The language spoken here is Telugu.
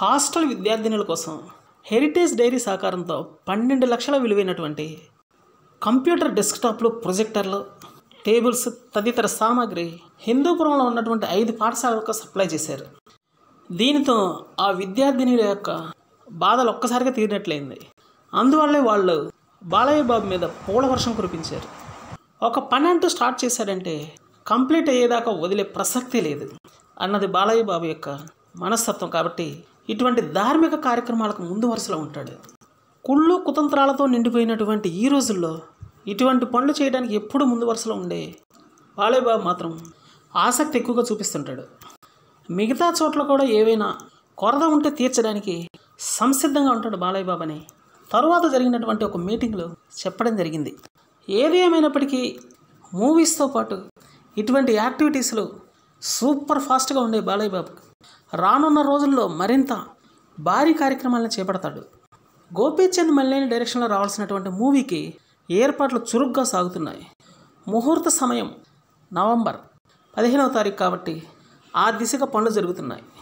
హాస్టల్ విద్యార్థినుల కోసం హెరిటేజ్ డైరీ సహకారంతో పన్నెండు లక్షల విలువైనటువంటి కంప్యూటర్ డెస్క్టాప్లు ప్రొజెక్టర్లు టేబుల్స్ తదితర సామాగ్రి హిందూపురంలో ఉన్నటువంటి ఐదు పాఠశాలలకు సప్లై చేశారు దీనితో ఆ విద్యార్థినుల యొక్క బాధలు ఒక్కసారిగా తీరినట్లయింది అందువల్లే వాళ్ళు బాలయ్య బాబు మీద పూల వర్షం కురిపించారు ఒక పని అంటూ స్టార్ట్ చేశాడంటే కంప్లీట్ అయ్యేదాకా వదిలే ప్రసక్తి లేదు అన్నది బాలయ్య బాబు యొక్క మనస్తత్వం కాబట్టి ఇటువంటి ధార్మిక కార్యక్రమాలకు ముందు వరుసలో ఉంటాడు కుళ్ళు కుతంత్రాలతో నిండిపోయినటువంటి ఈ రోజుల్లో ఇటువంటి పనులు చేయడానికి ఎప్పుడు ముందు వరుసలో ఉండే బాలయ్య బాబు మాత్రం ఆసక్తి ఎక్కువగా చూపిస్తుంటాడు మిగతా చోట్ల కూడా ఏవైనా కొరత ఉంటే తీర్చడానికి సంసిద్ధంగా ఉంటాడు బాలయ్య బాబు అని తరువాత జరిగినటువంటి ఒక మీటింగ్లో చెప్పడం జరిగింది ఏది ఏమైనప్పటికీ మూవీస్తో పాటు ఇటువంటి యాక్టివిటీస్లో సూపర్ ఫాస్ట్గా ఉండే బాలయ్య బాబు రానున్న రోజుల్లో మరింత భారీ కార్యక్రమాలను చేపడతాడు గోపీచంద్ మల్లేని డైరెక్షన్లో రావాల్సినటువంటి మూవీకి ఏర్పాట్లు చురుగ్గా సాగుతున్నాయి ముహూర్త సమయం నవంబర్ పదిహేనవ తారీఖు కాబట్టి ఆ దిశగా పనులు జరుగుతున్నాయి